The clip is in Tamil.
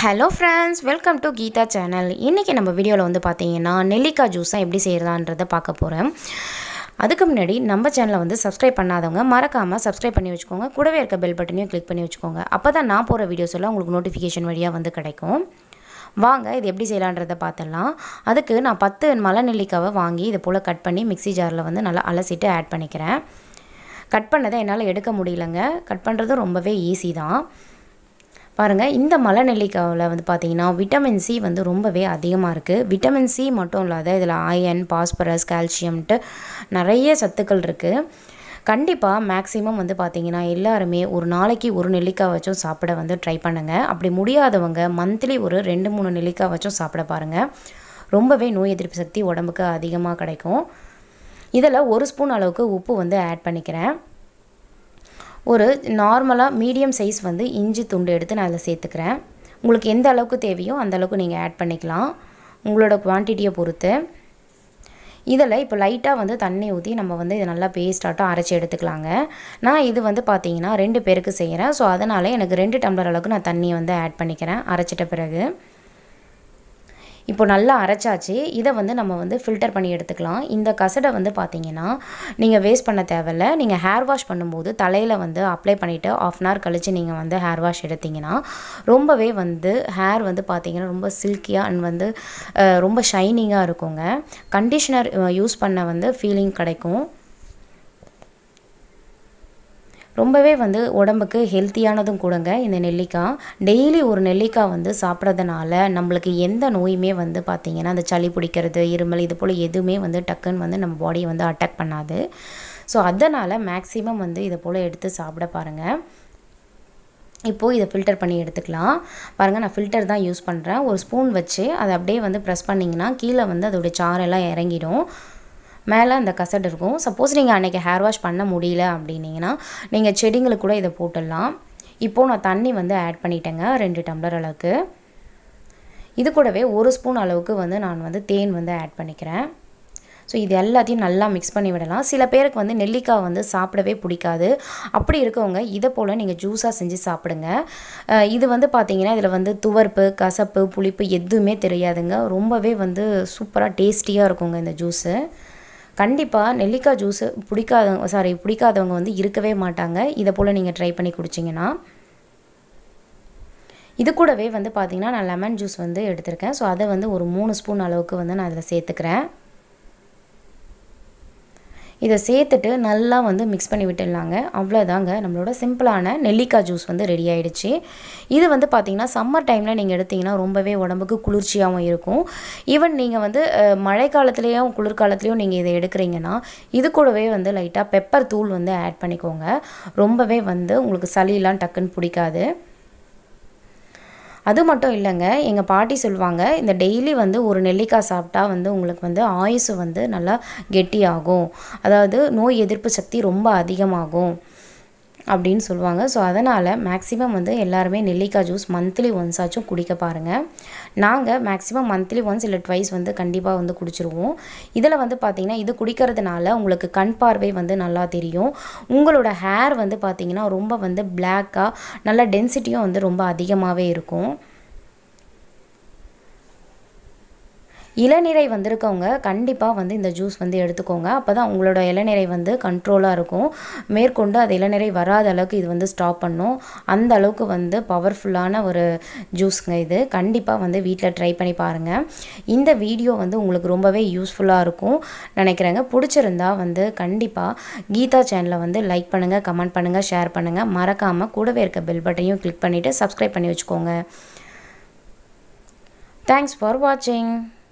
hello friends welcome to Geetha channel இன்றைக்கி நம்ம வீடியோவில் வந்து பார்த்தீங்கன்னா நெல்லிக்காய் ஜூஸை எப்படி செய்கிறதான்றதை பார்க்க போகிறேன் அதுக்கு முன்னாடி நம்ம சேனலை வந்து சப்ஸ்கிரைப் பண்ணாதவங்க மறக்காமல் சப்ஸ்கிரைப் பண்ணி வச்சுக்கோங்க கூடவே இருக்க பெல் பட்டனையும் கிளிக் பண்ணி வச்சுக்கோங்க அப்போ தான் நான் போகிற வீடியோஸ் எல்லாம் உங்களுக்கு நோட்டிஃபிகேஷன் வழியாக வந்து கிடைக்கும் வாங்க இது எப்படி செய்யலான்றதை பார்த்துடலாம் அதுக்கு நான் பத்து மலை நெல்லிக்காவை வாங்கி இதை போல் கட் பண்ணி மிக்ஸி ஜாரில் வந்து நல்லா அலசிட்டு ஆட் பண்ணிக்கிறேன் கட் பண்ணதை என்னால் எடுக்க முடியலங்க கட் பண்ணுறது ரொம்பவே ஈஸி தான் பாருங்கள் இந்த மலை நெல்லிக்காவில் வந்து பார்த்தீங்கன்னா விட்டமின் சி வந்து ரொம்பவே அதிகமாக இருக்குது விட்டமின் சி மட்டும் இல்லாத இதில் அயன் பாஸ்பரஸ் கால்சியம்ட்டு நிறைய சத்துக்கள் இருக்குது கண்டிப்பாக மேக்ஸிமம் வந்து பார்த்தீங்கன்னா எல்லாருமே ஒரு நாளைக்கு ஒரு நெல்லிக்காய் வச்சும் சாப்பிட வந்து ட்ரை பண்ணுங்கள் அப்படி முடியாதவங்க மந்த்லி ஒரு ரெண்டு மூணு நெல்லிக்காய் வச்சும் சாப்பிட பாருங்கள் ரொம்பவே நோய் எதிர்ப்பு சக்தி உடம்புக்கு அதிகமாக கிடைக்கும் இதில் ஒரு ஸ்பூன் அளவுக்கு உப்பு வந்து ஆட் பண்ணிக்கிறேன் ஒரு நார்மலாக மீடியம் சைஸ் வந்து இஞ்சி துண்டு எடுத்து நான் அதில் சேர்த்துக்கிறேன் உங்களுக்கு எந்த அளவுக்கு தேவையோ அந்த அளவுக்கு நீங்கள் ஆட் பண்ணிக்கலாம் உங்களோட குவான்டிட்டியை பொறுத்து இதில் இப்போ லைட்டாக வந்து தண்ணி ஊற்றி நம்ம வந்து இதை நல்லா பேஸ்டாட்டம் அரைச்சி எடுத்துக்கலாங்க நான் இது வந்து பார்த்தீங்கன்னா ரெண்டு பேருக்கு செய்கிறேன் ஸோ அதனால் எனக்கு ரெண்டு டம்ளர் அளவுக்கு நான் தண்ணியை வந்து ஆட் பண்ணிக்கிறேன் அரைச்சிட்ட பிறகு இப்போ நல்லா அரைச்சாச்சு இதை வந்து நம்ம வந்து ஃபில்டர் பண்ணி எடுத்துக்கலாம் இந்த கசடை வந்து பார்த்தீங்கன்னா நீங்கள் வேஸ்ட் பண்ண தேவையில்ல நீங்கள் ஹேர் வாஷ் பண்ணும்போது தலையில் வந்து அப்ளை பண்ணிவிட்டு ஆஃப் அன் ஹவர் கழித்து நீங்கள் வந்து ஹேர் வாஷ் எடுத்திங்கன்னா ரொம்பவே வந்து ஹேர் வந்து பார்த்தீங்கன்னா ரொம்ப சில்கியாக அண்ட் வந்து ரொம்ப ஷைனிங்காக இருக்குங்க கண்டிஷ்னர் யூஸ் பண்ண வந்து ஃபீலிங் கிடைக்கும் ரொம்பவே வந்து உடம்புக்கு ஹெல்த்தியானதும் கூடங்க இந்த நெல்லிக்காய் டெய்லி ஒரு நெல்லிக்காய் வந்து சாப்பிட்றதுனால நம்மளுக்கு எந்த நோயுமே வந்து பார்த்திங்கன்னா அந்த சளி பிடிக்கிறது இருமல் இது போல் எதுவுமே வந்து டக்குன்னு வந்து நம்ம பாடியை வந்து அட்டாக் பண்ணாது ஸோ அதனால் மேக்ஸிமம் வந்து இதை போல் எடுத்து சாப்பிட பாருங்கள் இப்போது இதை ஃபில்டர் பண்ணி எடுத்துக்கலாம் பாருங்கள் நான் ஃபில்டர் தான் யூஸ் பண்ணுறேன் ஒரு ஸ்பூன் வச்சு அதை அப்படியே வந்து ப்ரெஸ் பண்ணிங்கன்னா கீழே வந்து அதோடய சாரெல்லாம் இறங்கிடும் மேலே அந்த கசடு இருக்கும் சப்போஸ் நீங்கள் அன்றைக்கி ஹேர் வாஷ் பண்ண முடியல அப்படின்னீங்கன்னா நீங்கள் செடிங்களுக்கு கூட இதை போட்டுடலாம் இப்போது நான் தண்ணி வந்து ஆட் பண்ணிட்டேங்க ரெண்டு டம்ளர் அளவுக்கு இது கூடவே ஒரு ஸ்பூன் அளவுக்கு வந்து நான் வந்து தேன் வந்து ஆட் பண்ணிக்கிறேன் ஸோ இது எல்லாத்தையும் நல்லா மிக்ஸ் பண்ணி விடலாம் சில பேருக்கு வந்து நெல்லிக்காய் வந்து சாப்பிடவே பிடிக்காது அப்படி இருக்கவங்க இதை போல் நீங்கள் ஜூஸாக செஞ்சு சாப்பிடுங்க இது வந்து பார்த்தீங்கன்னா இதில் வந்து துவர்ப்பு கசப்பு புளிப்பு எதுவுமே தெரியாதுங்க ரொம்பவே வந்து சூப்பராக டேஸ்டியாக இருக்குங்க இந்த ஜூஸு கண்டிப்பாக நெல்லிக்காய் ஜூஸு பிடிக்காதவங்க சாரி பிடிக்காதவங்க வந்து இருக்கவே மாட்டாங்க இதை போல் நீங்கள் ட்ரை பண்ணி குடிச்சிங்கன்னா இது கூடவே வந்து பார்த்திங்கன்னா நான் லெமன் ஜூஸ் வந்து எடுத்திருக்கேன் ஸோ அதை வந்து ஒரு மூணு ஸ்பூன் அளவுக்கு வந்து நான் அதில் சேர்த்துக்கிறேன் இதை சேர்த்துட்டு நல்லா வந்து மிக்ஸ் பண்ணி விட்டுடலாங்க அவ்வளோதாங்க நம்மளோட சிம்பிளான நெல்லிக்காய் ஜூஸ் வந்து ரெடி ஆகிடுச்சு இது வந்து பார்த்திங்கன்னா சம்மர் டைமில் நீங்கள் எடுத்திங்கன்னா ரொம்பவே உடம்புக்கு குளிர்ச்சியாகவும் இருக்கும் ஈவன் நீங்கள் வந்து மழை காலத்துலேயும் குளிர்காலத்துலேயும் நீங்கள் இதை எடுக்கிறீங்கன்னா இது கூடவே வந்து லைட்டாக பெப்பர் தூள் வந்து ஆட் பண்ணிக்கோங்க ரொம்பவே வந்து உங்களுக்கு சளியெலாம் டக்குன்னு பிடிக்காது அது மட்டும் இல்லைங்க எங்கள் பாட்டி சொல்லுவாங்க இந்த டெய்லி வந்து ஒரு நெல்லிக்காய் சாப்பிட்டா வந்து உங்களுக்கு வந்து ஆயுசு வந்து நல்லா கெட்டியாகும் அதாவது நோய் எதிர்ப்பு சக்தி ரொம்ப அதிகமாகும் அப்படின்னு சொல்லுவாங்க ஸோ அதனால் மேக்ஸிமம் வந்து எல்லாருமே நெல்லிக்காய் ஜூஸ் மந்த்லி ஒன்ஸ் ஆச்சும் குடிக்க பாருங்கள் நாங்கள் மேக்ஸிமம் மந்த்லி ஒன்ஸ் இல்லை ட்வைஸ் வந்து கண்டிப்பாக வந்து குடிச்சிருவோம் இதில் வந்து பார்த்திங்கன்னா இது குடிக்கிறதுனால உங்களுக்கு கண் பார்வை வந்து நல்லா தெரியும் உங்களோட ஹேர் வந்து பார்த்திங்கன்னா ரொம்ப வந்து பிளாக்காக நல்ல டென்சிட்டியும் வந்து ரொம்ப அதிகமாகவே இருக்கும் இளநீரை வந்திருக்கவங்க கண்டிப்பாக வந்து இந்த ஜூஸ் வந்து எடுத்துக்கோங்க அப்போ தான் உங்களோட இளநீரை வந்து கண்ட்ரோலாக இருக்கும் மேற்கொண்டு அது இளநீரை வராத அளவுக்கு இது வந்து ஸ்டாப் பண்ணும் அந்த அளவுக்கு வந்து பவர்ஃபுல்லான ஒரு ஜூஸுங்க இது கண்டிப்பாக வந்து வீட்டில் ட்ரை பண்ணி பாருங்கள் இந்த வீடியோ வந்து உங்களுக்கு ரொம்பவே யூஸ்ஃபுல்லாக இருக்கும் நினைக்கிறேங்க பிடிச்சிருந்தா வந்து கண்டிப்பாக கீதா சேனலை வந்து லைக் பண்ணுங்கள் கமெண்ட் பண்ணுங்கள் ஷேர் பண்ணுங்கள் மறக்காமல் கூடவே இருக்க பெல் பட்டனையும் கிளிக் பண்ணிவிட்டு சப்ஸ்கிரைப் பண்ணி வச்சுக்கோங்க தேங்க்ஸ் ஃபார் வாட்சிங்